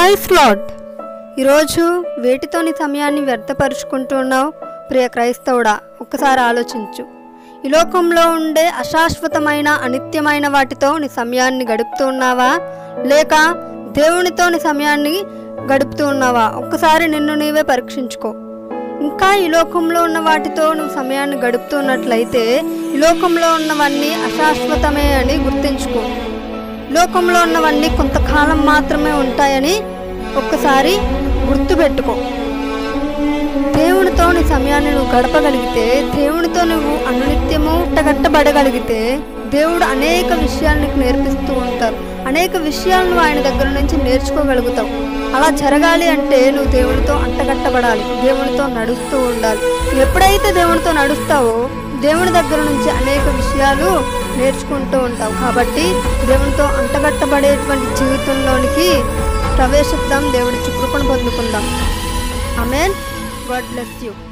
price lord ఈరోజు వేటితోని సమయాన్ని వ్యర్థపరుచుకుంటున్నావు ప్రియ క్రైస్తవుడా ఒక్కసారి ఆలోచించు ఈ లోకంలో ఉండే అశాశ్వతమైన అనిత్యమైన వాటితో నీ సమయాన్ని గడుపుతూ ఉన్నావా లేక దేవునితో నీ సమయాన్ని గడుపుతూ ఉన్నావా ఒక్కసారి నిన్ను నీవే పరీక్షించుకో ఇంకా ఈ లోకంలో ఉన్న వాటితో నువ్వు సమయాన్ని గడుపుతున్నట్లయితే ఈ లోకంలో ఉన్నవన్నీ అశాశ్వతమే అని గుర్తుంచుకో లోకంలో ఉన్నవన్నీ కొంతకాలం మాత్రమే ఉంటాయని ఒక్కసారి గుర్తుపెట్టుకో దేవునితో నీ సమయాన్ని నువ్వు గడపగలిగితే దేవునితో నువ్వు అనునిత్యము ఉట్టగట్టబడగలిగితే దేవుడు అనేక విషయాలు నీకు నేర్పిస్తూ ఉంటారు అనేక విషయాలను ఆయన దగ్గర నుంచి నేర్చుకోగలుగుతావు అలా జరగాలి అంటే నువ్వు దేవునితో అంటగట్టబడాలి దేవునితో నడుస్తూ ఉండాలి నువ్వు ఎప్పుడైతే దేవునితో నడుస్తావో దేవుని దగ్గర నుంచి అనేక విషయాలు నేర్చుకుంటూ ఉంటావు కాబట్టి దేవునితో అంటగట్టబడేటువంటి జీవితంలోనికి ప్రవేశిద్దాం దేవుడి కృపను పొందుకుందాం అమెన్ గాడ్ బ్లెస్ యూ